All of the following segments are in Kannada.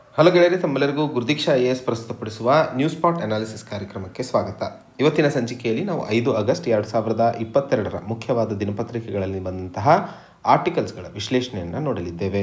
ಹಲೋ ಗೆಳೆಯರೆ ತಮ್ಮೆಲ್ಲರಿಗೂ ಗುರುದೀಕ್ಷಾ ಐ ಎ ಎಸ್ ಪ್ರಸ್ತುತಪಡಿಸುವ ನ್ಯೂಸ್ ಸ್ಪಾಟ್ ಅನಾಲಿಸಿಸ್ ಕಾರ್ಯಕ್ರಮಕ್ಕೆ ಸ್ವಾಗತ ಇವತ್ತಿನ ಸಂಚಿಕೆಯಲ್ಲಿ ನಾವು ಐದು ಆಗಸ್ಟ್ ಎರಡು ಸಾವಿರದ ಇಪ್ಪತ್ತೆರಡರ ಮುಖ್ಯವಾದ ದಿನಪತ್ರಿಕೆಗಳಲ್ಲಿ ಬಂದಂತಹ ಆರ್ಟಿಕಲ್ಸ್ಗಳ ವಿಶ್ಲೇಷಣೆಯನ್ನು ನೋಡಲಿದ್ದೇವೆ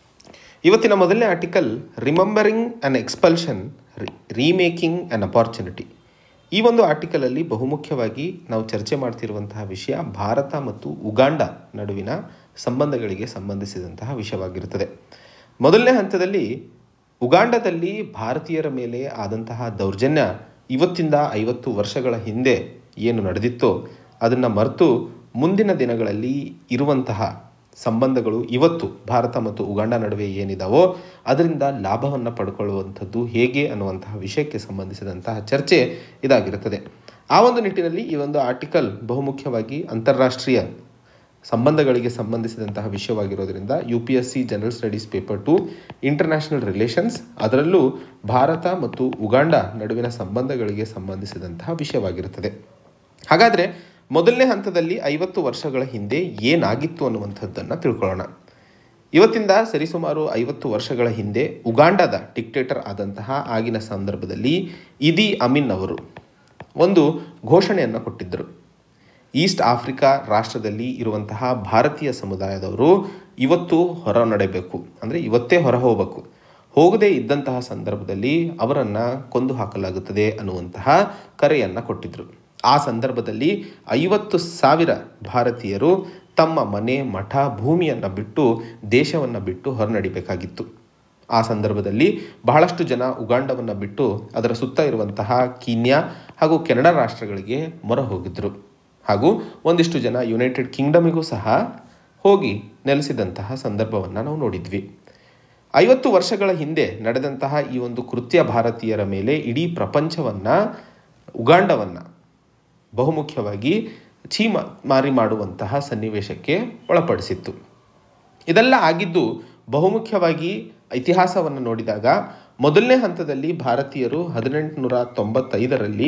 ಇವತ್ತಿನ ಮೊದಲನೇ article remembering an expulsion remaking an opportunity ಈ ಒಂದು ಆರ್ಟಿಕಲಲ್ಲಿ ಬಹುಮುಖ್ಯವಾಗಿ ನಾವು ಚರ್ಚೆ ಮಾಡ್ತಿರುವಂತಹ ವಿಷಯ ಭಾರತ ಮತ್ತು ಉಗಾಂಡ ನಡುವಿನ ಸಂಬಂಧಗಳಿಗೆ ಸಂಬಂಧಿಸಿದಂತಹ ವಿಷಯವಾಗಿರುತ್ತದೆ ಮೊದಲನೇ ಹಂತದಲ್ಲಿ ಉಗಾಂಡದಲ್ಲಿ ಭಾರತೀಯರ ಮೇಲೆ ಆದಂತಹ ದೌರ್ಜನ್ಯ ಇವತ್ತಿಂದ ಐವತ್ತು ವರ್ಷಗಳ ಹಿಂದೆ ಏನು ನಡೆದಿತ್ತೋ ಅದನ್ನು ಮರೆತು ಮುಂದಿನ ದಿನಗಳಲ್ಲಿ ಇರುವಂತಹ ಸಂಬಂಧಗಳು ಇವತ್ತು ಭಾರತ ಮತ್ತು ಉಗಾಂಡ ನಡುವೆ ಏನಿದಾವೋ ಅದರಿಂದ ಲಾಭವನ್ನು ಪಡ್ಕೊಳ್ಳುವಂಥದ್ದು ಹೇಗೆ ಅನ್ನುವಂತಹ ವಿಷಯಕ್ಕೆ ಸಂಬಂಧಿಸಿದಂತಹ ಚರ್ಚೆ ಇದಾಗಿರುತ್ತದೆ ಆ ಒಂದು ನಿಟ್ಟಿನಲ್ಲಿ ಈ ಒಂದು ಆರ್ಟಿಕಲ್ ಬಹುಮುಖ್ಯವಾಗಿ ಅಂತಾರಾಷ್ಟ್ರೀಯ ಸಂಬಂಧಗಳಿಗೆ ಸಂಬಂಧಿಸಿದಂತಹ ವಿಷಯವಾಗಿರೋದ್ರಿಂದ U P S C general studies paper two international relations ಅದರಲ್ಲೂ ಭಾರತ ಮತ್ತು ಉಗಾಂಡ ನಡುವಿನ ಸಂಬಂಧಗಳಿಗೆ ಸಂಬಂಧಿಸಿದಂತಹ ವಿಷಯವಾಗಿರುತ್ತದೆ ಹಾಗಾದರೆ ಮೊದಲನೇ ಹಂತದಲ್ಲಿ ಐವತ್ತು ವರ್ಷಗಳ ಹಿಂದೆ ಏನಾಗಿತ್ತು ಅನ್ನುವಂಥದ್ದನ್ನು ತಿಳ್ಕೊಳ್ಳೋಣ ಇವತ್ತಿಂದ ಸರಿಸುಮಾರು ಐವತ್ತು ವರ್ಷಗಳ ಹಿಂದೆ ಉಗಾಂಡದ ಡಿಕ್ಟೇಟರ್ ಆದಂತಹ ಆಗಿನ ಸಂದರ್ಭದಲ್ಲಿ ಇದಿ ಅಮಿನ್ ಅವರು ಒಂದು ಘೋಷಣೆಯನ್ನು ಕೊಟ್ಟಿದ್ದರು ಈಸ್ಟ್ ಆಫ್ರಿಕಾ ರಾಷ್ಟ್ರದಲ್ಲಿ ಇರುವಂತಹ ಭಾರತೀಯ ಸಮುದಾಯದವರು ಇವತ್ತು ಹೊರ ನಡೆಯಬೇಕು ಅಂದರೆ ಇವತ್ತೇ ಹೊರ ಹೋಗಬೇಕು ಹೋಗದೇ ಇದ್ದಂತಹ ಸಂದರ್ಭದಲ್ಲಿ ಅವರನ್ನು ಕೊಂದು ಹಾಕಲಾಗುತ್ತದೆ ಅನ್ನುವಂತಹ ಕರೆಯನ್ನು ಕೊಟ್ಟಿದ್ದರು ಆ ಸಂದರ್ಭದಲ್ಲಿ ಐವತ್ತು ಸಾವಿರ ಭಾರತೀಯರು ತಮ್ಮ ಮನೆ ಮಠ ಭೂಮಿಯನ್ನು ಬಿಟ್ಟು ದೇಶವನ್ನು ಬಿಟ್ಟು ಹೊರನಡಿಬೇಕಾಗಿತ್ತು ಆ ಸಂದರ್ಭದಲ್ಲಿ ಬಹಳಷ್ಟು ಜನ ಉಗಾಂಡವನ್ನು ಬಿಟ್ಟು ಅದರ ಸುತ್ತ ಇರುವಂತಹ ಕೀನ್ಯಾ ಹಾಗೂ ಕೆನಡಾ ರಾಷ್ಟ್ರಗಳಿಗೆ ಮೊರ ಹೋಗಿದ್ದರು ಹಾಗೂ ಒಂದಿಷ್ಟು ಜನ ಯುನೈಟೆಡ್ ಕಿಂಗ್ಡಮಿಗೂ ಸಹ ಹೋಗಿ ನೆಲೆಸಿದಂತಹ ಸಂದರ್ಭವನ್ನು ನಾವು ನೋಡಿದ್ವಿ ಐವತ್ತು ವರ್ಷಗಳ ಹಿಂದೆ ನಡೆದಂತಹ ಈ ಒಂದು ಕೃತ್ಯ ಭಾರತೀಯರ ಮೇಲೆ ಇಡೀ ಪ್ರಪಂಚವನ್ನು ಉಗಾಂಡವನ್ನು ಬಹುಮುಖ್ಯವಾಗಿ ಚೀಮ ಮಾರಿ ಮಾಡುವಂತಹ ಸನ್ನಿವೇಶಕ್ಕೆ ಒಳಪಡಿಸಿತ್ತು ಇದೆಲ್ಲ ಆಗಿದ್ದು ಬಹುಮುಖ್ಯವಾಗಿ ಇತಿಹಾಸವನ್ನು ನೋಡಿದಾಗ ಮೊದಲನೇ ಹಂತದಲ್ಲಿ ಭಾರತೀಯರು ಹದಿನೆಂಟುನೂರ ತೊಂಬತ್ತೈದರಲ್ಲಿ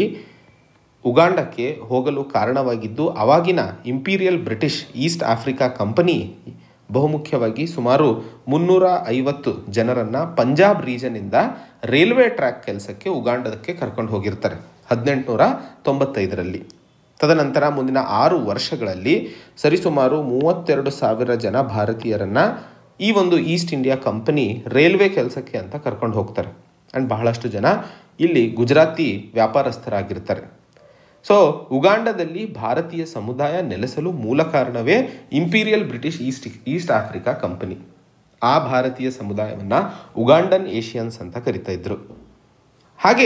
ಉಗಾಂಡಕ್ಕೆ ಹೋಗಲು ಕಾರಣವಾಗಿದ್ದು ಅವಾಗಿನ imperial British East Africa company ಬಹುಮುಖ್ಯವಾಗಿ ಸುಮಾರು ಮುನ್ನೂರ ಐವತ್ತು ಜನರನ್ನು ಪಂಜಾಬ್ ರೀಜನಿಂದ ರೈಲ್ವೆ ಟ್ರ್ಯಾಕ್ ಕೆಲಸಕ್ಕೆ ಉಗಾಂಡಕ್ಕೆ ಕರ್ಕೊಂಡು ಹೋಗಿರ್ತಾರೆ ಹದಿನೆಂಟುನೂರ ತೊಂಬತ್ತೈದರಲ್ಲಿ ತದನಂತರ ಮುಂದಿನ ಆರು ವರ್ಷಗಳಲ್ಲಿ ಸರಿಸುಮಾರು ಮೂವತ್ತೆರಡು ಸಾವಿರ ಜನ ಭಾರತೀಯರನ್ನು ಈ ಒಂದು ಈಸ್ಟ್ ಇಂಡಿಯಾ ಕಂಪನಿ ರೈಲ್ವೆ ಕೆಲಸಕ್ಕೆ ಅಂತ ಕರ್ಕೊಂಡು ಹೋಗ್ತಾರೆ ಆ್ಯಂಡ್ ಬಹಳಷ್ಟು ಜನ ಇಲ್ಲಿ ಗುಜರಾತಿ ವ್ಯಾಪಾರಸ್ಥರಾಗಿರ್ತಾರೆ ಸೊ ಉಗಾಂಡದಲ್ಲಿ ಭಾರತೀಯ ಸಮುದಾಯ ನೆಲೆಸಲು ಮೂಲ ಕಾರಣವೇ imperial British East East Africa company ಆ ಭಾರತೀಯ ಸಮುದಾಯವನ್ನು ಉಗಾಂಡನ್ ಏಷಿಯನ್ಸ್ ಅಂತ ಕರಿತಾ ಇದ್ರು ಹಾಗೆ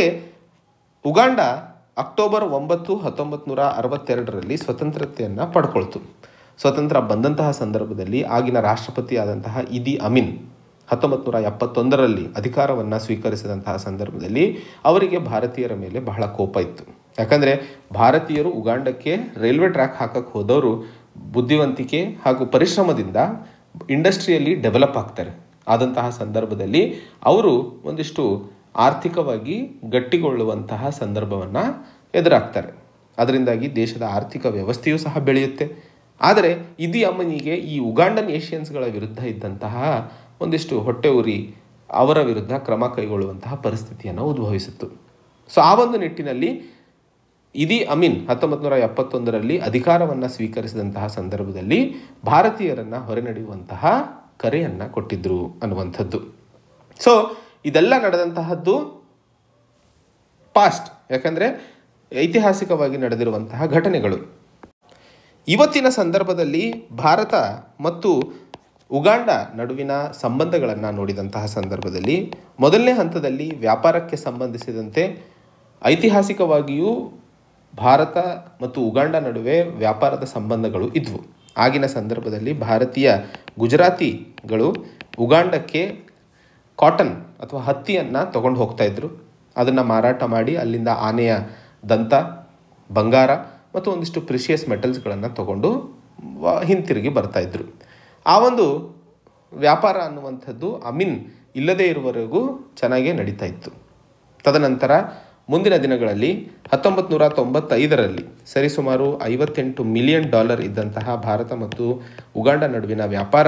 ಉಗಾಂಡ ಅಕ್ಟೋಬರ್ ಒಂಬತ್ತು ಹತ್ತೊಂಬತ್ತು ನೂರ ಅರವತ್ತೆರಡರಲ್ಲಿ ಸ್ವತಂತ್ರತೆಯನ್ನು ಪಡ್ಕೊಳ್ತು ಸ್ವತಂತ್ರ ಬಂದಂತಹ ಸಂದರ್ಭದಲ್ಲಿ ಆಗಿನ ರಾಷ್ಟ್ರಪತಿ ಆದಂತಹ ಇದಿ ಅಮಿನ್ ಹತ್ತೊಂಬತ್ತು ನೂರ ಎಪ್ಪತ್ತೊಂದರಲ್ಲಿ ಅಧಿಕಾರವನ್ನು ಸ್ವೀಕರಿಸಿದಂತಹ ಸಂದರ್ಭದಲ್ಲಿ ಅವರಿಗೆ ಭಾರತೀಯರ ಮೇಲೆ ಬಹಳ ಕೋಪ ಇತ್ತು ಯಾಕಂದರೆ ಭಾರತೀಯರು ಉಗಾಂಡಕ್ಕೆ ರೈಲ್ವೆ ಟ್ರ್ಯಾಕ್ ಹಾಕಕ್ಕೆ ಹೋದವರು ಬುದ್ಧಿವಂತಿಕೆ ಹಾಗೂ ಪರಿಶ್ರಮದಿಂದ ಇಂಡಸ್ಟ್ರಿಯಲ್ಲಿ ಡೆವಲಪ್ ಆಗ್ತಾರೆ ಆದಂತಹ ಸಂದರ್ಭದಲ್ಲಿ ಅವರು ಒಂದಿಷ್ಟು ಆರ್ಥಿಕವಾಗಿ ಗಟ್ಟಿಗೊಳ್ಳುವಂತಹ ಸಂದರ್ಭವನ್ನು ಎದುರಾಗ್ತಾರೆ ಅದರಿಂದಾಗಿ ದೇಶದ ಆರ್ಥಿಕ ವ್ಯವಸ್ಥೆಯೂ ಸಹ ಬೆಳೆಯುತ್ತೆ ಆದರೆ ಇದಿ ಅಮ್ಮನಿಗೆ ಈ ಉಗಾಂಡನ್ ಏಷಿಯನ್ಸ್ಗಳ ವಿರುದ್ಧ ಇದ್ದಂತಹ ಒಂದಿಷ್ಟು ಹೊಟ್ಟೆ ಉರಿ ಅವರ ವಿರುದ್ಧ ಕ್ರಮ ಕೈಗೊಳ್ಳುವಂತಹ ಪರಿಸ್ಥಿತಿಯನ್ನು ಉದ್ಭವಿಸಿತ್ತು ಸೊ ಆ ಒಂದು ನಿಟ್ಟಿನಲ್ಲಿ ಇದಿ ಅಮೀನ್ ಹತ್ತೊಂಬತ್ತು ನೂರ ಎಪ್ಪತ್ತೊಂದರಲ್ಲಿ ಅಧಿಕಾರವನ್ನು ಸ್ವೀಕರಿಸಿದಂತಹ ಸಂದರ್ಭದಲ್ಲಿ ಭಾರತೀಯರನ್ನು ಹೊರನಡೆಯುವಂತಹ ಕರೆಯನ್ನು ಕೊಟ್ಟಿದ್ದರು ಅನ್ನುವಂಥದ್ದು ಸೊ ಇದೆಲ್ಲ ನಡೆದಂತಹದ್ದು ಪಾಸ್ಟ್ ಯಾಕಂದರೆ ಐತಿಹಾಸಿಕವಾಗಿ ನಡೆದಿರುವಂತಹ ಘಟನೆಗಳು ಇವತ್ತಿನ ಸಂದರ್ಭದಲ್ಲಿ ಭಾರತ ಮತ್ತು ಉಗಾಂಡ ನಡುವಿನ ಸಂಬಂಧಗಳನ್ನು ನೋಡಿದಂತಹ ಸಂದರ್ಭದಲ್ಲಿ ಮೊದಲನೇ ಹಂತದಲ್ಲಿ ವ್ಯಾಪಾರಕ್ಕೆ ಸಂಬಂಧಿಸಿದಂತೆ ಐತಿಹಾಸಿಕವಾಗಿಯೂ ಭಾರತ ಮತ್ತು ಉಗಾಂಡ ನಡುವೆ ವ್ಯಾಪಾರದ ಸಂಬಂಧಗಳು ಇದ್ವು ಆಗಿನ ಸಂದರ್ಭದಲ್ಲಿ ಭಾರತೀಯ ಗುಜರಾತಿಗಳು ಉಗಾಂಡಕ್ಕೆ ಕಾಟನ್ ಅಥವಾ ಹತ್ತಿಯನ್ನು ತಗೊಂಡು ಹೋಗ್ತಾ ಇದ್ರು ಅದನ್ನು ಮಾರಾಟ ಮಾಡಿ ಅಲ್ಲಿಂದ ಆನೆಯ ದಂತ ಬಂಗಾರ ಮತ್ತು ಒಂದಿಷ್ಟು ಪ್ರಿಷಿಯಸ್ ಮೆಟಲ್ಸ್ಗಳನ್ನು ತಗೊಂಡು ಹಿಂತಿರುಗಿ ಬರ್ತಾಯಿದ್ರು ಆ ಒಂದು ವ್ಯಾಪಾರ ಅನ್ನುವಂಥದ್ದು ಅಮಿನ್ ಇಲ್ಲದೇ ಇರುವವರೆಗೂ ಚೆನ್ನಾಗೇ ನಡೀತಾ ಇತ್ತು ತದನಂತರ ಮುಂದಿನ ದಿನಗಳಲ್ಲಿ ಹತ್ತೊಂಬತ್ತು ನೂರ ತೊಂಬತ್ತೈದರಲ್ಲಿ ಸರಿಸುಮಾರು ಐವತ್ತೆಂಟು ಮಿಲಿಯನ್ ಡಾಲರ್ ಇದ್ದಂತಹ ಭಾರತ ಮತ್ತು ಉಗಾಂಡ ನಡುವಿನ ವ್ಯಾಪಾರ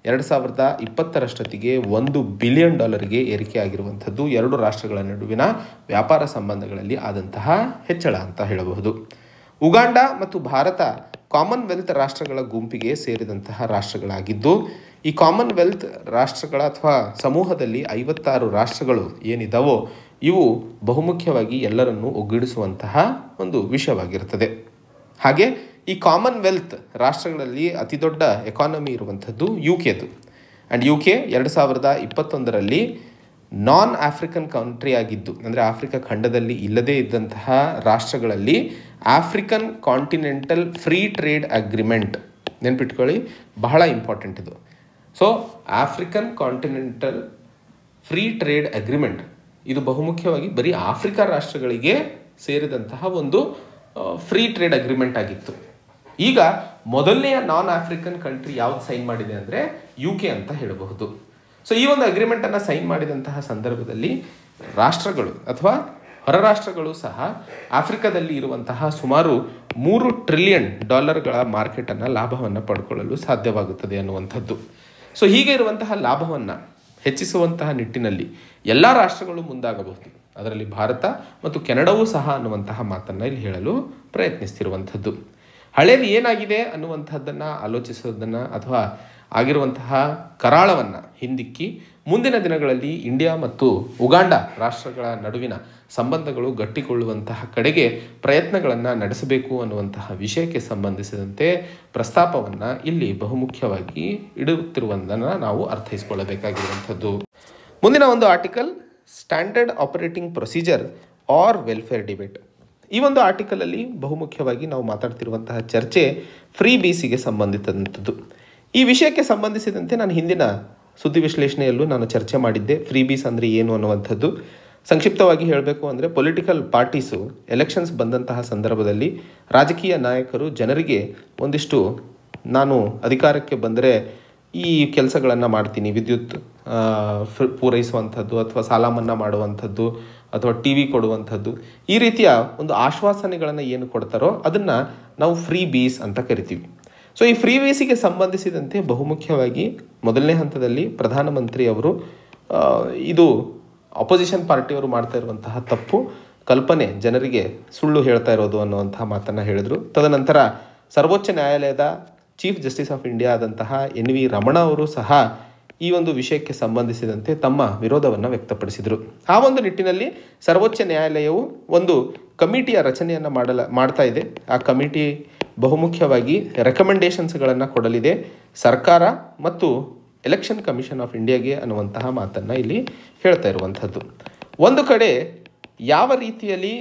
ಎರಡು ಸಾವಿರದ ಇಪ್ಪತ್ತರಷ್ಟೊತ್ತಿಗೆ ಒಂದು ಬಿಲಿಯನ್ ಡಾಲರ್ಗೆ ಏರಿಕೆ ಆಗಿರುವಂಥದ್ದು ಎರಡು ರಾಷ್ಟ್ರಗಳ ನಡುವಿನ ವ್ಯಾಪಾರ ಸಂಬಂಧಗಳಲ್ಲಿ ಆದಂತಹ ಹೆಚ್ಚಳ ಅಂತ ಹೇಳಬಹುದು ಉಗಾಂಡ ಮತ್ತು ಭಾರತ ಕಾಮನ್ವೆಲ್ತ್ ರಾಷ್ಟ್ರಗಳ ಗುಂಪಿಗೆ ಸೇರಿದಂತಹ ರಾಷ್ಟ್ರಗಳಾಗಿದ್ದು ಈ ಕಾಮನ್ವೆಲ್ತ್ ರಾಷ್ಟ್ರಗಳ ಅಥವಾ ಸಮೂಹದಲ್ಲಿ ಐವತ್ತಾರು ರಾಷ್ಟ್ರಗಳು ಏನಿದಾವೋ ಇವು ಬಹುಮುಖ್ಯವಾಗಿ ಎಲ್ಲರನ್ನೂ ಒಗ್ಗೂಡಿಸುವಂತಹ ಒಂದು ವಿಷಯವಾಗಿರುತ್ತದೆ ಹಾಗೆ ಈ ಕಾಮನ್ವೆಲ್ತ್ ರಾಷ್ಟ್ರಗಳಲ್ಲಿ ಅತಿ ದೊಡ್ಡ ಎಕಾನಮಿ ಇರುವಂಥದ್ದು ಯು ಕೆದು ಆ್ಯಂಡ್ ಯು ಕೆ ಎರಡು ಸಾವಿರದ ಇಪ್ಪತ್ತೊಂದರಲ್ಲಿ ನಾನ್ ಆಫ್ರಿಕನ್ ಕಂಟ್ರಿ ಆಗಿದ್ದು ಅಂದರೆ ಆಫ್ರಿಕಾ ಖಂಡದಲ್ಲಿ ಇಲ್ಲದೇ ಇದ್ದಂತಹ ರಾಷ್ಟ್ರಗಳಲ್ಲಿ African continental free trade agreement ನೆನ್ಪಿಟ್ಕೊಳ್ಳಿ ಬಹಳ ಇಂಪಾರ್ಟೆಂಟ್ ಇದು so African continental free trade agreement ಇದು ಬಹುಮುಖ್ಯವಾಗಿ ಬರೀ ಆಫ್ರಿಕಾ ರಾಷ್ಟ್ರಗಳಿಗೆ ಸೇರಿದಂತಹ ಒಂದು ಫ್ರೀ ಟ್ರೇಡ್ ಅಗ್ರಿಮೆಂಟ್ ಆಗಿತ್ತು ಈಗ ಮೊದಲನೆಯ ನಾನ್ ಆಫ್ರಿಕನ್ ಕಂಟ್ರಿ ಯಾವ್ದು ಸೈನ್ ಮಾಡಿದೆ ಅಂದರೆ ಯು ಕೆ ಅಂತ ಹೇಳಬಹುದು ಸೊ ಈ ಒಂದು ಅಗ್ರಿಮೆಂಟನ್ನು ಸೈನ್ ಮಾಡಿದಂತಹ ಸಂದರ್ಭದಲ್ಲಿ ರಾಷ್ಟ್ರಗಳು ಅಥವಾ ಹೊರ ರಾಷ್ಟ್ರಗಳು ಸಹ ಆಫ್ರಿಕಾದಲ್ಲಿ ಇರುವಂತಹ ಸುಮಾರು ಮೂರು ಟ್ರಿಲಿಯನ್ ಡಾಲರ್ಗಳ ಮಾರ್ಕೆಟನ್ನು ಲಾಭವನ್ನು ಪಡ್ಕೊಳ್ಳಲು ಸಾಧ್ಯವಾಗುತ್ತದೆ ಅನ್ನುವಂಥದ್ದು ಸೊ ಹೀಗೆ ಇರುವಂತಹ ಲಾಭವನ್ನು ಹೆಚ್ಚಿಸುವಂತಹ ನಿಟ್ಟಿನಲ್ಲಿ ಎಲ್ಲ ರಾಷ್ಟ್ರಗಳು ಮುಂದಾಗಬಹುದು ಅದರಲ್ಲಿ ಭಾರತ ಮತ್ತು ಕೆನಡವೂ ಸಹ ಅನ್ನುವಂತಹ ಮಾತನ್ನು ಇಲ್ಲಿ ಹೇಳಲು ಪ್ರಯತ್ನಿಸ್ತಿರುವಂಥದ್ದು ಹಳೇದು ಏನಾಗಿದೆ ಅನ್ನುವಂಥದ್ದನ್ನು ಆಲೋಚಿಸೋದನ್ನು ಅಥವಾ ಆಗಿರುವಂತಹ ಕರಾಳವನ್ನು ಹಿಂದಿಕ್ಕಿ ಮುಂದಿನ ದಿನಗಳಲ್ಲಿ ಇಂಡಿಯಾ ಮತ್ತು ಉಗಾಂಡ ರಾಷ್ಟ್ರಗಳ ನಡುವಿನ ಸಂಬಂಧಗಳು ಗಟ್ಟಿಕೊಳ್ಳುವಂತಹ ಕಡೆಗೆ ಪ್ರಯತ್ನಗಳನ್ನು ನಡೆಸಬೇಕು ಅನ್ನುವಂತಹ ವಿಷಯಕ್ಕೆ ಸಂಬಂಧಿಸಿದಂತೆ ಪ್ರಸ್ತಾಪವನ್ನು ಇಲ್ಲಿ ಬಹುಮುಖ್ಯವಾಗಿ ಇಡುತ್ತಿರುವುದನ್ನು ನಾವು ಅರ್ಥೈಸಿಕೊಳ್ಳಬೇಕಾಗಿರುವಂಥದ್ದು ಮುಂದಿನ ಒಂದು article standard operating procedure or welfare debate ಈ ಒಂದು ಆರ್ಟಿಕಲಲ್ಲಿ ಬಹುಮುಖ್ಯವಾಗಿ ನಾವು ಮಾತಾಡ್ತಿರುವಂತಹ ಚರ್ಚೆ ಫ್ರೀ ಬೀಸಿಗೆ ಸಂಬಂಧಿಸಿದಂಥದ್ದು ಈ ವಿಷಯಕ್ಕೆ ಸಂಬಂಧಿಸಿದಂತೆ ನಾನು ಹಿಂದಿನ ಸುದ್ದಿ ವಿಶ್ಲೇಷಣೆಯಲ್ಲೂ ನಾನು ಚರ್ಚೆ ಮಾಡಿದ್ದೆ ಫ್ರೀ ಬೀಸ್ ಅಂದರೆ ಏನು ಅನ್ನುವಂಥದ್ದು ಸಂಕ್ಷಿಪ್ತವಾಗಿ ಹೇಳಬೇಕು ಅಂದರೆ ಪೊಲಿಟಿಕಲ್ ಪಾರ್ಟೀಸು ಎಲೆಕ್ಷನ್ಸ್ ಬಂದಂತಹ ಸಂದರ್ಭದಲ್ಲಿ ರಾಜಕೀಯ ನಾಯಕರು ಜನರಿಗೆ ಒಂದಿಷ್ಟು ನಾನು ಅಧಿಕಾರಕ್ಕೆ ಬಂದರೆ ಈ ಕೆಲಸಗಳನ್ನು ಮಾಡ್ತೀನಿ ವಿದ್ಯುತ್ ಆ, ಫ್- ಪೂರೈಸುವಂಥದ್ದು ಅಥವಾ ಸಾಲ ಮನ್ನಾ ಮಾಡುವಂಥದ್ದು ಅಥವಾ ಟಿ ವಿ ಕೊಡುವಂಥದ್ದು ಈ ರೀತಿಯ ಒಂದು ಆಶ್ವಾಸನೆಗಳನ್ನು ಏನು ಕೊಡ್ತಾರೋ ಅದನ್ನು ನಾವು ಫ್ರೀ ಬೀಸ್ ಅಂತ ಕರಿತೀವಿ ಸೊ ಈ ಫ್ರೀ ಬೀಸಿಗೆ ಸಂಬಂಧಿಸಿದಂತೆ ಬಹುಮುಖ್ಯವಾಗಿ ಮೊದಲನೇ ಹಂತದಲ್ಲಿ ಪ್ರಧಾನಮಂತ್ರಿ ಅವರು ಆ, ಇದು ಅಪೋಸಿಷನ್ ಪಾರ್ಟಿಯವರು ಮಾಡ್ತಾ ಇರುವಂತಹ ತಪ್ಪು ಕಲ್ಪನೆ ಜನರಿಗೆ ಸುಳ್ಳು ಹೇಳ್ತಾ ಇರೋದು ಅನ್ನುವಂತಹ ಮಾತನ್ನು ಹೇಳಿದರು ತದನಂತರ ಸರ್ವೋಚ್ಚ ನ್ಯಾಯಾಲಯದ ಚೀಫ್ ಜಸ್ಟಿಸ್ ಆಫ್ ಇಂಡಿಯಾ ಆದಂತಹ ಎನ್ ವಿ ರಮಣ ಅವರು ಸಹ ಈ ಒಂದು ವಿಷಯಕ್ಕೆ ಸಂಬಂಧಿಸಿದಂತೆ ತಮ್ಮ ವಿರೋಧವನ್ನು ವ್ಯಕ್ತಪಡಿಸಿದರು ಆ ಒಂದು ನಿಟ್ಟಿನಲ್ಲಿ ಸರ್ವೋಚ್ಚ ನ್ಯಾಯಾಲಯವು ಒಂದು ಕಮಿಟಿಯ ರಚನೆಯನ್ನು ಮಾಡಲ ಮಾಡ್ತಾ ಇದೆ ಆ ಕಮಿಟಿ ಬಹುಮುಖ್ಯವಾಗಿ ರೆಕಮೆಂಡೇಶನ್ಸ್ಗಳನ್ನು ಕೊಡಲಿದೆ ಸರ್ಕಾರ ಮತ್ತು ಎಲೆಕ್ಷನ್ ಕಮಿಷನ್ ಆಫ್ ಇಂಡಿಯಾಗೆ ಅನ್ನುವಂತಹ ಮಾತನ್ನು ಇಲ್ಲಿ ಹೇಳ್ತಾ ಇರುವಂಥದ್ದು ಒಂದು ಕಡೆ ಯಾವ ರೀತಿಯಲ್ಲಿ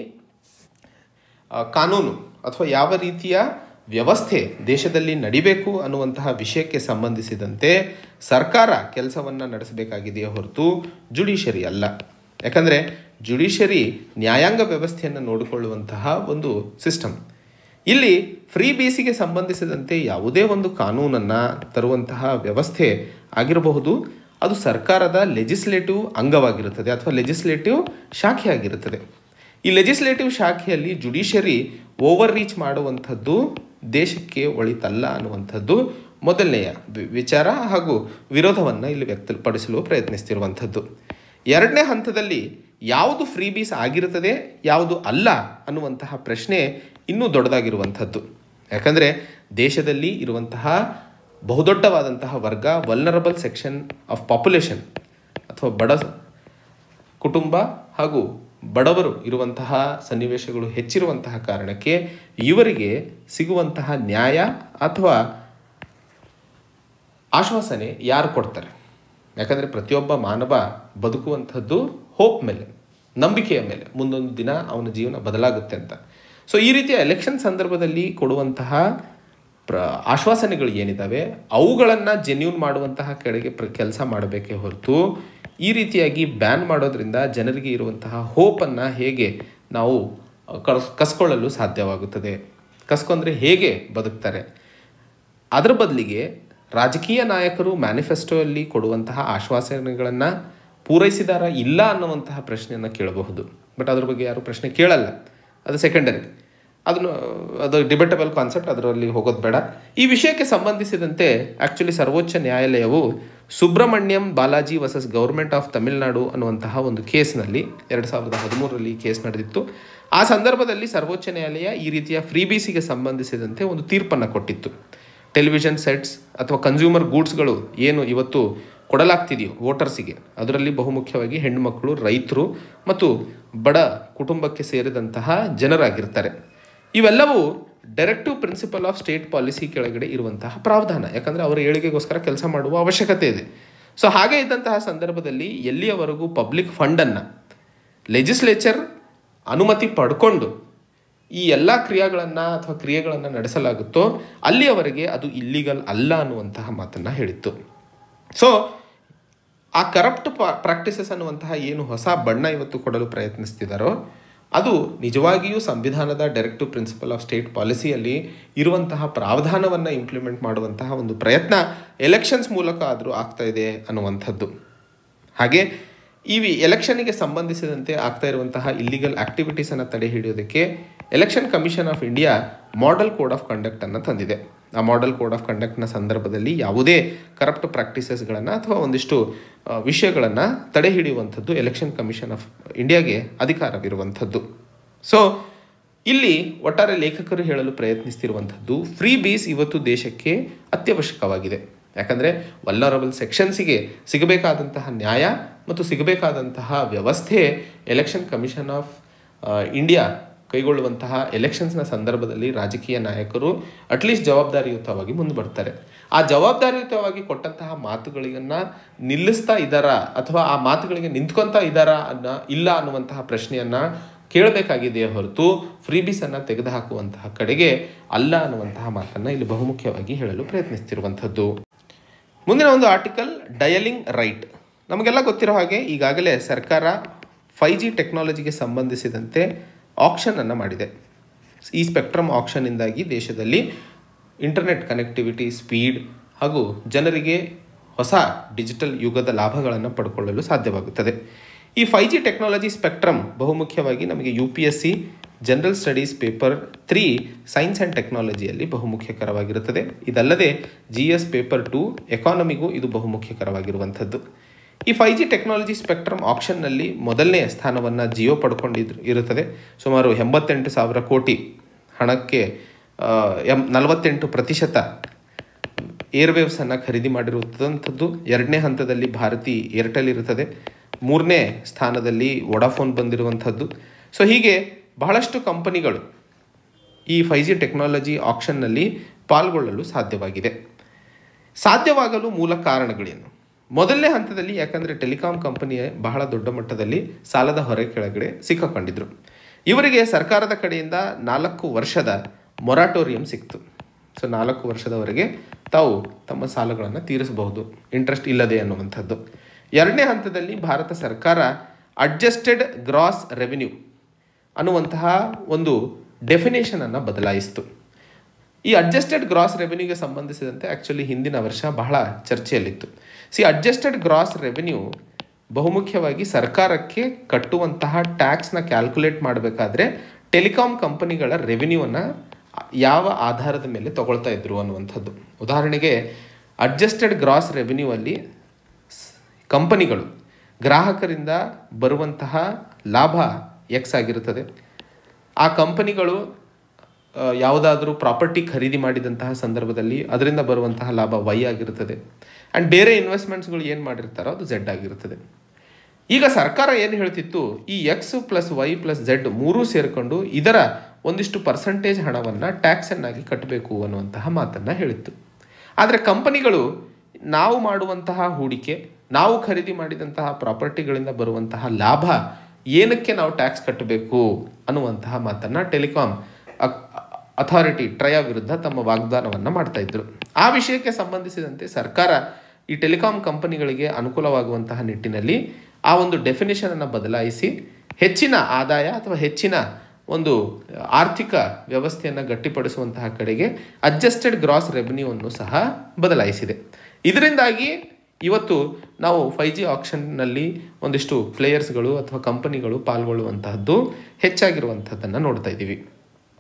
ಆ, ಕಾನೂನು ಅಥವಾ ಯಾವ ರೀತಿಯ ವ್ಯವಸ್ಥೆ ದೇಶದಲ್ಲಿ ನಡಿಬೇಕು ಅನ್ನುವಂತಹ ವಿಷಯಕ್ಕೆ ಸಂಬಂಧಿಸಿದಂತೆ ಸರ್ಕಾರ ಕೆಲಸವನ್ನು ನಡೆಸಬೇಕಾಗಿದೆಯೇ ಹೊರತು ಜುಡಿಷರಿ ಅಲ್ಲ ಯಾಕಂದರೆ ಜುಡಿಷರಿ ನ್ಯಾಯಾಂಗ ವ್ಯವಸ್ಥೆಯನ್ನು ನೋಡಿಕೊಳ್ಳುವಂತಹ ಒಂದು ಸಿಸ್ಟಮ್ ಇಲ್ಲಿ ಫ್ರೀ ಬೇಸಿಗೆ ಸಂಬಂಧಿಸಿದಂತೆ ಯಾವುದೇ ಒಂದು ಕಾನೂನನ್ನು ತರುವಂತಹ ವ್ಯವಸ್ಥೆ ಆಗಿರಬಹುದು ಅದು ಸರ್ಕಾರದ ಲೆಜಿಸ್ಲೇಟಿವ್ ಅಂಗವಾಗಿರುತ್ತದೆ ಅಥವಾ ಲೆಜಿಸ್ಲೇಟಿವ್ ಶಾಖೆ ಆಗಿರುತ್ತದೆ ಈ ಲೆಜಿಸ್ಲೇಟಿವ್ ಶಾಖೆಯಲ್ಲಿ ಜುಡಿಷರಿ ಓವರ್ ರೀಚ್ ಮಾಡುವಂಥದ್ದು ದೇಶಕ್ಕೆ ಒಳಿತಲ್ಲ ಅನ್ನುವಂಥದ್ದು ಮೊದಲನೆಯ ವಿ- ವಿಚಾರ ಹಾಗೂ ವಿರೋಧವನ್ನು ಇಲ್ಲಿ ವ್ಯಕ್ತಪಡಿಸಲು ಪ್ರಯತ್ನಿಸ್ತಿರುವಂಥದ್ದು ಎರಡನೇ ಹಂತದಲ್ಲಿ ಯಾವುದು ಫ್ರೀ ಬೀಸ್ ಆಗಿರುತ್ತದೆ ಯಾವುದು ಅಲ್ಲ ಅನ್ನುವಂತಹ ಪ್ರಶ್ನೆ ಇನ್ನೂ ದೊಡ್ಡದಾಗಿರುವಂಥದ್ದು ಯಾಕಂದರೆ ದೇಶದಲ್ಲಿ ಇರುವಂತಹ ಬಹುದೊಡ್ಡವಾದಂತಹ ವರ್ಗ ವಲ್ನರಬಲ್ ಸೆಕ್ಷನ್ ಆಫ್ ಪಾಪ್ಯುಲೇಷನ್ ಅಥವಾ ಬಡ ಕುಟುಂಬ ಹಾಗೂ ಬಡವರು ಇರುವಂತಹ ಸನ್ನಿವೇಶಗಳು ಹೆಚ್ಚಿರುವಂತಹ ಕಾರಣಕ್ಕೆ ಇವರಿಗೆ ಸಿಗುವಂತಹ ನ್ಯಾಯ ಅಥವಾ ಆಶ್ವಾಸನೆ ಯಾರು ಕೊಡ್ತಾರೆ ಯಾಕಂದರೆ ಪ್ರತಿಯೊಬ್ಬ ಮಾನವ ಬದುಕುವಂಥದ್ದು ಹೋಪ್ ಮೇಲೆ ನಂಬಿಕೆಯ ಮೇಲೆ ಮುಂದೊಂದು ದಿನ ಅವನ ಜೀವನ ಬದಲಾಗುತ್ತೆ ಅಂತ ಸೊ ಈ ರೀತಿಯ ಎಲೆಕ್ಷನ್ ಸಂದರ್ಭದಲ್ಲಿ ಕೊಡುವಂತಹ ಪ್ರ ಆಶ್ವಾಸನೆಗಳು ಏನಿದ್ದಾವೆ ಅವುಗಳನ್ನು ಜೆನ್ಯೂನ್ ಮಾಡುವಂತಹ ಕಡೆಗೆ ಪ್ರ ಕೆಲಸ ಮಾಡಬೇಕೇ ಹೊರತು ಈ ರೀತಿಯಾಗಿ ಬ್ಯಾನ್ ಮಾಡೋದ್ರಿಂದ ಜನರಿಗೆ ಇರುವಂತಹ ಹೋಪನ್ನು ಹೇಗೆ ನಾವು ಕಸ್ ಕಸ್ಕೊಳ್ಳಲು ಸಾಧ್ಯವಾಗುತ್ತದೆ ಕಸ್ಕೊಂಡ್ರೆ ಹೇಗೆ ಬದುಕ್ತಾರೆ ಅದರ ಬದಲಿಗೆ ರಾಜಕೀಯ ನಾಯಕರು ಮ್ಯಾನಿಫೆಸ್ಟೋಯಲ್ಲಿ ಕೊಡುವಂತಹ ಆಶ್ವಾಸನೆಗಳನ್ನು ಪೂರೈಸಿದಾರ ಇಲ್ಲ ಅನ್ನುವಂತಹ ಪ್ರಶ್ನೆಯನ್ನು ಕೇಳಬಹುದು ಬಟ್ ಅದ್ರ ಬಗ್ಗೆ ಯಾರು ಪ್ರಶ್ನೆ ಕೇಳಲ್ಲ ಅದು ಸೆಕೆಂಡರಿ ಅದನ್ನು ಅದು ಡಿಬೇಟಬಲ್ ಕಾನ್ಸೆಪ್ಟ್ ಅದರಲ್ಲಿ ಹೋಗೋದು ಬೇಡ ಈ ವಿಷಯಕ್ಕೆ ಸಂಬಂಧಿಸಿದಂತೆ ಆ್ಯಕ್ಚುಲಿ ಸರ್ವೋಚ್ಚ ನ್ಯಾಯಾಲಯವು Subramaniam Balaji versus government of Tamil Nadu ಅನ್ನುವಂತಹ ಒಂದು ಕೇಸ್ನಲ್ಲಿ ಎರಡು ಸಾವಿರದ ಹದಿಮೂರರಲ್ಲಿ ಕೇಸ್ ನಡೆದಿತ್ತು ಆ ಸಂದರ್ಭದಲ್ಲಿ ಸರ್ವೋಚ್ಚ ನ್ಯಾಯಾಲಯ ಈ ರೀತಿಯ ಫ್ರೀಬೀಸಿಗೆ ಸಂಬಂಧಿಸಿದಂತೆ ಒಂದು ತೀರ್ಪನ್ನು ಕೊಟ್ಟಿತ್ತು ಟೆಲಿವಿಷನ್ ಸೆಟ್ಸ್ ಅಥವಾ ಕನ್ಸ್ಯೂಮರ್ ಗೂಡ್ಸ್ಗಳು ಏನು ಇವತ್ತು ಕೊಡಲಾಗ್ತಿದೆಯೋ ವೋಟರ್ಸಿಗೆ ಅದರಲ್ಲಿ ಬಹುಮುಖ್ಯವಾಗಿ ಹೆಣ್ಣುಮಕ್ಕಳು ರೈತರು ಮತ್ತು ಬಡ ಕುಟುಂಬಕ್ಕೆ ಸೇರಿದಂತಹ ಜನರಾಗಿರ್ತಾರೆ ಇವೆಲ್ಲವೂ directive principle of state policy ಕೆಳಗಡೆ ಇರುವಂತಹ ಪ್ರಾವಧಾನ ಯಾಕಂದರೆ ಅವರ ಏಳಿಗೆಗೋಸ್ಕರ ಕೆಲಸ ಮಾಡುವ ಅವಶ್ಯಕತೆ ಇದೆ ಸೊ ಹಾಗೆ ಇದ್ದಂತಹ ಸಂದರ್ಭದಲ್ಲಿ ಎಲ್ಲಿಯವರೆಗೂ ಪಬ್ಲಿಕ್ ಫಂಡನ್ನು ಲೆಜಿಸ್ಲೇಚರ್ ಅನುಮತಿ ಪಡ್ಕೊಂಡು ಈ ಎಲ್ಲ ಕ್ರಿಯೆಗಳನ್ನು ಅಥವಾ ಕ್ರಿಯೆಗಳನ್ನು ನಡೆಸಲಾಗುತ್ತೋ ಅಲ್ಲಿಯವರೆಗೆ ಅದು ಇಲ್ಲಿಗಲ್ ಅಲ್ಲ ಅನ್ನುವಂತಹ ಮಾತನ್ನು ಹೇಳಿತ್ತು ಸೊ ಆ ಕರಪ್ಟ್ ಪ್ರಾಕ್ಟೀಸಸ್ ಅನ್ನುವಂತಹ ಏನು ಹೊಸ ಬಣ್ಣ ಇವತ್ತು ಕೊಡಲು ಪ್ರಯತ್ನಿಸ್ತಿದ್ದಾರೋ ಅದು ನಿಜವಾಗಿಯೂ ಸಂವಿಧಾನದ ಡೈರೆಕ್ಟಿವ್ ಪ್ರಿನ್ಸಿಪಲ್ ಆಫ್ ಸ್ಟೇಟ್ ಪಾಲಿಸಿಯಲ್ಲಿ ಇರುವಂತಹ ಪ್ರಾವಧಾನವನ್ನು ಇಂಪ್ಲಿಮೆಂಟ್ ಮಾಡುವಂತಹ ಒಂದು ಪ್ರಯತ್ನ ಎಲೆಕ್ಷನ್ಸ್ ಮೂಲಕ ಆದರೂ ಆಗ್ತಾ ಇದೆ ಅನ್ನುವಂಥದ್ದು ಹಾಗೆ ಈ ಎಲೆಕ್ಷನ್ನಿಗೆ ಸಂಬಂಧಿಸಿದಂತೆ ಆಗ್ತಾ ಇರುವಂತಹ ಇಲ್ಲಿಗಲ್ ಆಕ್ಟಿವಿಟೀಸನ್ನು ತಡೆ ಹಿಡಿಯೋದಕ್ಕೆ election commission of India model code of ಕಂಡಕ್ಟನ್ನು ತಂದಿದೆ ಆ ಮಾಡೆಲ್ ಕೋಡ್ ಆಫ್ ಕಂಡಕ್ಟ್ನ ಸಂದರ್ಭದಲ್ಲಿ ಯಾವುದೇ ಕರಪ್ಟ್ ಪ್ರಾಕ್ಟೀಸಸ್ಗಳನ್ನು ಅಥವಾ ಒಂದಿಷ್ಟು ವಿಷಯಗಳನ್ನು ತಡೆ ಹಿಡಿಯುವಂಥದ್ದು ಎಲೆಕ್ಷನ್ ಕಮಿಷನ್ ಆಫ್ ಇಂಡಿಯಾಗೆ ಅಧಿಕಾರವಿರುವಂಥದ್ದು ಸೊ ಇಲ್ಲಿ ಒಟ್ಟಾರೆ ಲೇಖಕರು ಹೇಳಲು ಪ್ರಯತ್ನಿಸ್ತಿರುವಂಥದ್ದು ಫ್ರೀ ಬೀಸ್ ಇವತ್ತು ದೇಶಕ್ಕೆ ಅತ್ಯವಶ್ಯಕವಾಗಿದೆ ಯಾಕಂದರೆ ವಲ್ಲರಬಲ್ ಸೆಕ್ಷನ್ಸಿಗೆ ಸಿಗಬೇಕಾದಂತಹ ನ್ಯಾಯ ಮತ್ತು ಸಿಗಬೇಕಾದಂತಹ ವ್ಯವಸ್ಥೆ ಎಲೆಕ್ಷನ್ ಕಮಿಷನ್ ಆಫ್ ಇಂಡಿಯಾ ಕೈಗೊಳ್ಳುವಂತಹ ಎಲೆಕ್ಷನ್ಸ್ನ ಸಂದರ್ಭದಲ್ಲಿ ರಾಜಕೀಯ ನಾಯಕರು ಅಟ್ಲೀಸ್ಟ್ ಜವಾಬ್ದಾರಿಯುತವಾಗಿ ಮುಂದೆ ಬರ್ತಾರೆ ಆ ಜವಾಬ್ದಾರಿಯುತವಾಗಿ ಕೊಟ್ಟಂತಹ ಮಾತುಗಳಿಗನ್ನ ನಿಲ್ಲಿಸ್ತಾ ಇದ್ದಾರಾ ಅಥವಾ ಆ ಮಾತುಗಳಿಗೆ ನಿಂತ್ಕೊತಾ ಇದ್ದಾರಾ ಅನ್ನೋ ಇಲ್ಲ ಅನ್ನುವಂತಹ ಪ್ರಶ್ನೆಯನ್ನ ಕೇಳಬೇಕಾಗಿದೆಯೇ ಹೊರತು ಫ್ರೀಬೀಸನ್ನು ತೆಗೆದುಹಾಕುವಂತಹ ಕಡೆಗೆ ಅಲ್ಲ ಅನ್ನುವಂತಹ ಮಾತನ್ನು ಇಲ್ಲಿ ಬಹುಮುಖ್ಯವಾಗಿ ಹೇಳಲು ಪ್ರಯತ್ನಿಸ್ತಿರುವಂಥದ್ದು ಮುಂದಿನ ಒಂದು ಆರ್ಟಿಕಲ್ ಡಯಲಿಂಗ್ ರೈಟ್ ನಮಗೆಲ್ಲ ಗೊತ್ತಿರೋ ಹಾಗೆ ಈಗಾಗಲೇ ಸರ್ಕಾರ ಫೈ ಜಿ ಟೆಕ್ನಾಲಜಿಗೆ ಸಂಬಂಧಿಸಿದಂತೆ ಆಕ್ಷನನ್ನು ಮಾಡಿದೆ ಈ ಸ್ಪೆಕ್ಟ್ರಮ್ ಆಕ್ಷನ್ನಿಂದಾಗಿ ದೇಶದಲ್ಲಿ ಇಂಟರ್ನೆಟ್ ಕನೆಕ್ಟಿವಿಟಿ ಸ್ಪೀಡ್ ಹಾಗೂ ಜನರಿಗೆ ಹೊಸ ಡಿಜಿಟಲ್ ಯುಗದ ಲಾಭಗಳನ್ನು ಪಡ್ಕೊಳ್ಳಲು ಸಾಧ್ಯವಾಗುತ್ತದೆ ಈ ಫೈ ಜಿ ಟೆಕ್ನಾಲಜಿ ಸ್ಪೆಕ್ಟ್ರಮ್ ಬಹುಮುಖ್ಯವಾಗಿ ನಮಗೆ U P S C general studies paper three science and ಟೆಕ್ನಾಲಜಿಯಲ್ಲಿ ಬಹುಮುಖ್ಯಕರವಾಗಿರುತ್ತದೆ ಇದಲ್ಲದೆ ಜಿ ಎಸ್ ಪೇಪರ್ ಟು ಎಕಾನಮಿಗೂ ಇದು ಬಹುಮುಖ್ಯಕರವಾಗಿರುವಂಥದ್ದು ಈ ಫೈ ಜಿ ಟೆಕ್ನಾಲಜಿ ಸ್ಪೆಕ್ಟ್ರಮ್ ಆಕ್ಷನ್ನಲ್ಲಿ ಮೊದಲನೇ ಸ್ಥಾನವನ್ನು ಜಿಯೋ ಪಡ್ಕೊಂಡಿದ್ರು ಇರುತ್ತದೆ ಸುಮಾರು ಎಂಬತ್ತೆಂಟು ಸಾವಿರ ಕೋಟಿ ಹಣಕ್ಕೆ ಎಂ ನಲವತ್ತೆಂಟು ಪ್ರತಿಶತ ಏರ್ವೇವ್ಸನ್ನು ಖರೀದಿ ಮಾಡಿರುವಂಥದ್ದು ಎರಡನೇ ಹಂತದಲ್ಲಿ ಭಾರತಿ ಏರ್ಟೆಲ್ ಇರುತ್ತದೆ ಮೂರನೇ ಸ್ಥಾನದಲ್ಲಿ ವೊಡಾಫೋನ್ ಬಂದಿರುವಂಥದ್ದು ಸೊ ಹೀಗೆ ಬಹಳಷ್ಟು ಕಂಪನಿಗಳು ಈ ಫೈ ಜಿ ಟೆಕ್ನಾಲಜಿ ಆಕ್ಷನ್ನಲ್ಲಿ ಪಾಲ್ಗೊಳ್ಳಲು ಸಾಧ್ಯವಾಗಿದೆ ಸಾಧ್ಯವಾಗಲು ಮೂಲ ಕಾರಣಗಳೇನು ಮೊದಲನೇ ಹಂತದಲ್ಲಿ ಯಾಕಂದರೆ ಟೆಲಿಕಾಂ ಕಂಪನಿಯ ಬಹಳ ದೊಡ್ಡ ಮಟ್ಟದಲ್ಲಿ ಸಾಲದ ಹೊರೆ ಕೆಳಗಡೆ ಸಿಕ್ಕಾಕೊಂಡಿದ್ರು ಇವರಿಗೆ ಸರ್ಕಾರದ ಕಡೆಯಿಂದ ನಾಲ್ಕು ವರ್ಷದ ಮೊರಾಟೋರಿಯಂ ಸಿಕ್ತು ಸೊ ನಾಲ್ಕು ವರ್ಷದವರೆಗೆ ತಾವು ತಮ್ಮ ಸಾಲಗಳನ್ನು ತೀರಿಸಬಹುದು ಇಂಟ್ರೆಸ್ಟ್ ಇಲ್ಲದೆ ಅನ್ನುವಂಥದ್ದು ಎರಡನೇ ಹಂತದಲ್ಲಿ ಭಾರತ ಸರ್ಕಾರ ಅಡ್ಜಸ್ಟೆಡ್ ಗ್ರಾಸ್ ರೆವಿನ್ಯೂ ಅನ್ನುವಂತಹ ಒಂದು ಡೆಫಿನೇಷನನ್ನು ಬದಲಾಯಿಸಿತು ಈ ಅಡ್ಜಸ್ಟೆಡ್ ಗ್ರಾಸ್ ರೆವೆನ್ಯೂಗೆ ಸಂಬಂಧಿಸಿದಂತೆ ಆ್ಯಕ್ಚುಲಿ ಹಿಂದಿನ ವರ್ಷ ಬಹಳ ಚರ್ಚೆಯಲ್ಲಿತ್ತು ಸಿ ಅಡ್ಜಸ್ಟೆಡ್ ಗ್ರಾಸ್ ರೆವೆನ್ಯೂ ಬಹುಮುಖ್ಯವಾಗಿ ಸರ್ಕಾರಕ್ಕೆ ಕಟ್ಟುವಂತಹ ಟ್ಯಾಕ್ಸ್ನ ಕ್ಯಾಲ್ಕುಲೇಟ್ ಮಾಡಬೇಕಾದ್ರೆ ಟೆಲಿಕಾಂ ಕಂಪನಿಗಳ ರೆವೆನ್ಯೂವನ್ನು ಯಾವ ಆಧಾರದ ಮೇಲೆ ತಗೊಳ್ತಾ ಇದ್ರು ಅನ್ನುವಂಥದ್ದು ಉದಾಹರಣೆಗೆ ಅಡ್ಜಸ್ಟೆಡ್ ಗ್ರಾಸ್ ರೆವೆನ್ಯೂ ಅಲ್ಲಿ ಕಂಪನಿಗಳು ಗ್ರಾಹಕರಿಂದ ಬರುವಂತಹ ಲಾಭ ಎಕ್ಸ್ ಆಗಿರುತ್ತದೆ ಆ ಕಂಪನಿಗಳು ಯಾವುದಾದ್ರೂ ಪ್ರಾಪರ್ಟಿ ಖರೀದಿ ಮಾಡಿದಂತಹ ಸಂದರ್ಭದಲ್ಲಿ ಅದರಿಂದ ಬರುವಂತಹ ಲಾಭ ವೈ ಆಗಿರುತ್ತದೆ ಆ್ಯಂಡ್ ಬೇರೆ ಇನ್ವೆಸ್ಟ್ಮೆಂಟ್ಸ್ಗಳು ಏನು ಮಾಡಿರ್ತಾರೋ ಅದು ಝೆಡ್ ಆಗಿರುತ್ತದೆ ಈಗ ಸರ್ಕಾರ ಏನು ಹೇಳ್ತಿತ್ತು ಈ X plus Y plus Z ಮೂರೂ ಸೇರಿಕೊಂಡು ಇದರ ಒಂದಿಷ್ಟು ಪರ್ಸಂಟೇಜ್ ಹಣವನ್ನು ಟ್ಯಾಕ್ಸನ್ನಾಗಿ ಕಟ್ಟಬೇಕು ಅನ್ನುವಂತಹ ಮಾತನ್ನು ಹೇಳಿತ್ತು ಆದರೆ ಕಂಪನಿಗಳು ನಾವು ಮಾಡುವಂತಹ ಹೂಡಿಕೆ ನಾವು ಖರೀದಿ ಮಾಡಿದಂತಹ ಪ್ರಾಪರ್ಟಿಗಳಿಂದ ಬರುವಂತಹ ಲಾಭ ಏನಕ್ಕೆ ನಾವು ಟ್ಯಾಕ್ಸ್ ಕಟ್ಟಬೇಕು ಅನ್ನುವಂತಹ ಮಾತನ್ನು ಟೆಲಿಕಾಂ ಅಥಾರಿಟಿ ಟ್ರಯ ವಿರುದ್ಧ ತಮ್ಮ ವಾಗ್ದಾನವನ್ನು ಮಾಡ್ತಾ ಇದ್ರು ಆ ವಿಷಯಕ್ಕೆ ಸಂಬಂಧಿಸಿದಂತೆ ಸರ್ಕಾರ ಈ ಟೆಲಿಕಾಂ ಕಂಪನಿಗಳಿಗೆ ಅನುಕೂಲವಾಗುವಂತಹ ನಿಟ್ಟಿನಲ್ಲಿ ಆ ಒಂದು ಡೆಫಿನೇಷನನ್ನು ಬದಲಾಯಿಸಿ ಹೆಚ್ಚಿನ ಆದಾಯ ಅಥವಾ ಹೆಚ್ಚಿನ ಒಂದು ಆರ್ಥಿಕ ವ್ಯವಸ್ಥೆಯನ್ನು ಗಟ್ಟಿಪಡಿಸುವಂತಹ ಕಡೆಗೆ ಅಡ್ಜಸ್ಟೆಡ್ ಗ್ರಾಸ್ ರೆವೆನ್ಯೂವನ್ನು ಸಹ ಬದಲಾಯಿಸಿದೆ ಇದರಿಂದಾಗಿ ಇವತ್ತು ನಾವು ಫೈ ಜಿ ಆಕ್ಷನ್ನಲ್ಲಿ ಒಂದಿಷ್ಟು ಪ್ಲೇಯರ್ಸ್ಗಳು ಅಥವಾ ಕಂಪನಿಗಳು ಪಾಲ್ಗೊಳ್ಳುವಂತಹದ್ದು ಹೆಚ್ಚಾಗಿರುವಂಥದ್ದನ್ನು ನೋಡ್ತಾ ಇದ್ದೀವಿ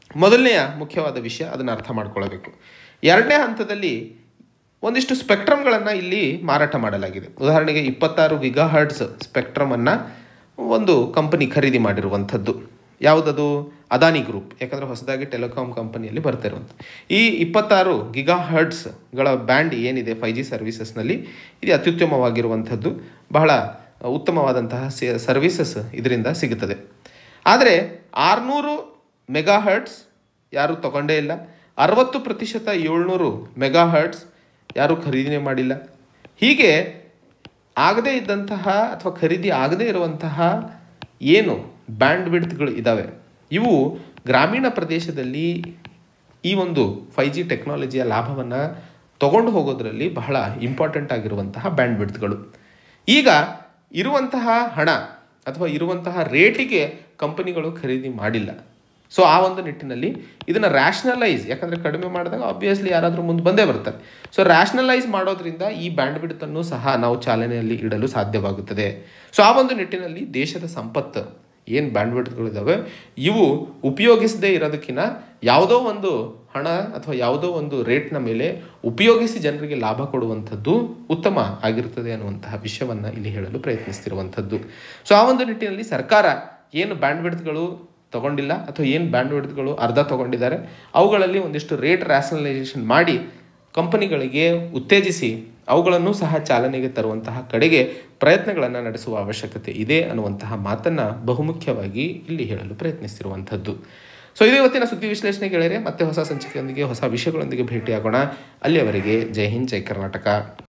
ಮೊದಲನೆಯ ಮುಖ್ಯವಾದ ವಿಷಯ ಅದನ್ನು ಅರ್ಥ ಮಾಡ್ಕೊಳ್ಳಬೇಕು ಎರಡನೇ ಹಂತದಲ್ಲಿ ಒಂದಿಷ್ಟು ಸ್ಪೆಕ್ಟ್ರಮ್ಗಳನ್ನು ಇಲ್ಲಿ ಮಾರಾಟ ಮಾಡಲಾಗಿದೆ ಉದಾಹರಣೆಗೆ ಇಪ್ಪತ್ತಾರು ಗಿಗಾ ಹರ್ಟ್ಸ್ ಸ್ಪೆಕ್ಟ್ರಮನ್ನು ಒಂದು ಕಂಪನಿ ಖರೀದಿ ಮಾಡಿರುವಂಥದ್ದು ಯಾವುದದು ಅದಾನಿ ಗ್ರೂಪ್ ಯಾಕಂದರೆ ಹೊಸದಾಗಿ ಟೆಲಿಕಾಂ ಕಂಪನಿಯಲ್ಲಿ ಬರ್ತಾ ಇರುವಂಥ ಈ ಇಪ್ಪತ್ತಾರು ಗಿಗಾ ಹರ್ಟ್ಸ್ಗಳ ಬ್ಯಾಂಡ್ ಏನಿದೆ ಫೈ ಜಿ ಸರ್ವಿಸಸ್ನಲ್ಲಿ ಇದು ಅತ್ಯುತ್ತಮವಾಗಿರುವಂಥದ್ದು ಬಹಳ ಉತ್ತಮವಾದಂತಹ ಸರ್ವಿಸಸ್ ಇದರಿಂದ ಸಿಗುತ್ತದೆ ಆದರೆ ಆರುನೂರು ಮೆಗಾ ಹರ್ಟ್ಸ್ ಯಾರೂ ತಗೊಂಡೇ ಇಲ್ಲ ಅರವತ್ತು ಪ್ರತಿಶತ ಏಳ್ನೂರು ಮೆಗಾ ಹರ್ಟ್ಸ್ ಯಾರೂ ಖರೀದಿನೇ ಮಾಡಿಲ್ಲ ಹೀಗೆ ಆಗದೇ ಇದ್ದಂತಹ ಅಥವಾ ಖರೀದಿ ಆಗದೇ ಇರುವಂತಹ ಏನು ಬ್ಯಾಂಡ್ ವಿಡ್ತ್ಗಳು ಇದ್ದಾವೆ ಇವು ಗ್ರಾಮೀಣ ಪ್ರದೇಶದಲ್ಲಿ ಈ ಒಂದು ಫೈ ಜಿ ಟೆಕ್ನಾಲಜಿಯ ಲಾಭವನ್ನು ತಗೊಂಡು ಹೋಗೋದರಲ್ಲಿ ಬಹಳ ಇಂಪಾರ್ಟೆಂಟ್ ಆಗಿರುವಂತಹ ಬ್ಯಾಂಡ್ ವಿಡ್ತ್ಗಳು ಈಗ ಇರುವಂತಹ ಹಣ ಅಥವಾ ಇರುವಂತಹ ರೇಟಿಗೆ ಕಂಪನಿಗಳು ಖರೀದಿ ಮಾಡಿಲ್ಲ ಸೊ ಆ ಒಂದು ನಿಟ್ಟಿನಲ್ಲಿ ಇದನ್ನು ರ್ಯಾಷನಲೈಸ್ ಯಾಕಂದರೆ ಕಡಿಮೆ ಮಾಡಿದಾಗ ಆಬ್ವಿಯಸ್ಲಿ ಯಾರಾದರೂ ಮುಂದೆ ಬಂದೇ ಬರ್ತಾರೆ ಸೊ ರ್ಯಾಷನಲೈಸ್ ಮಾಡೋದ್ರಿಂದ ಈ ಬ್ಯಾಂಡ್ ಬಿಡ್ತನ್ನು ಸಹ ನಾವು ಚಾಲನೆಯಲ್ಲಿ ಇಡಲು ಸಾಧ್ಯವಾಗುತ್ತದೆ ಸೊ ಆ ಒಂದು ನಿಟ್ಟಿನಲ್ಲಿ ದೇಶದ ಸಂಪತ್ತು ಏನು ಬ್ಯಾಂಡ್ ಬಿಡ್ತ್ಗಳಿದ್ದಾವೆ ಇವು ಉಪಯೋಗಿಸದೇ ಇರೋದಕ್ಕಿಂತ ಯಾವುದೋ ಒಂದು ಹಣ ಅಥವಾ ಯಾವುದೋ ಒಂದು ರೇಟ್ನ ಮೇಲೆ ಉಪಯೋಗಿಸಿ ಜನರಿಗೆ ಲಾಭ ಕೊಡುವಂಥದ್ದು ಉತ್ತಮ ಆಗಿರುತ್ತದೆ ಅನ್ನುವಂತಹ ವಿಷಯವನ್ನು ಇಲ್ಲಿ ಹೇಳಲು ಪ್ರಯತ್ನಿಸ್ತಿರುವಂಥದ್ದು ಸೊ ಆ ಒಂದು ನಿಟ್ಟಿನಲ್ಲಿ ಸರ್ಕಾರ ಏನು ಬ್ಯಾಂಡ್ ಬಿಡ್ತ್ಗಳು ತಗೊಂಡಿಲ್ಲ ಅಥವಾ ಏನು ಬ್ಯಾಂಡ್ ವಿಡ್ತ್ಗಳು ಅರ್ಧ ತಗೊಂಡಿದ್ದಾರೆ ಅವುಗಳಲ್ಲಿ ಒಂದಿಷ್ಟು ರೇಟ್ ರ್ಯಾಷನಲೈಸೇಷನ್ ಮಾಡಿ ಕಂಪನಿಗಳಿಗೆ ಉತ್ತೇಜಿಸಿ ಅವುಗಳನ್ನು ಸಹ ಚಾಲನೆಗೆ ತರುವಂತಹ ಕಡೆಗೆ ಪ್ರಯತ್ನಗಳನ್ನು ನಡೆಸುವ ಅವಶ್ಯಕತೆ ಇದೆ ಅನ್ನುವಂತಹ ಮಾತನ್ನು ಬಹುಮುಖ್ಯವಾಗಿ ಇಲ್ಲಿ ಹೇಳಲು ಪ್ರಯತ್ನಿಸ್ತಿರುವಂಥದ್ದು ಸೊ ಇದು ಇವತ್ತಿನ ಸುದ್ದಿ ವಿಶ್ಲೇಷಣೆ ಗೆಳೆಯರೆ ಮತ್ತೆ ಹೊಸ ಸಂಚಿಕೆಯೊಂದಿಗೆ ಹೊಸ ವಿಷಯಗಳೊಂದಿಗೆ ಭೇಟಿಯಾಗೋಣ ಅಲ್ಲಿಯವರೆಗೆ ಜೈ ಹಿಂದ್ ಜೈ ಕರ್ನಾಟಕ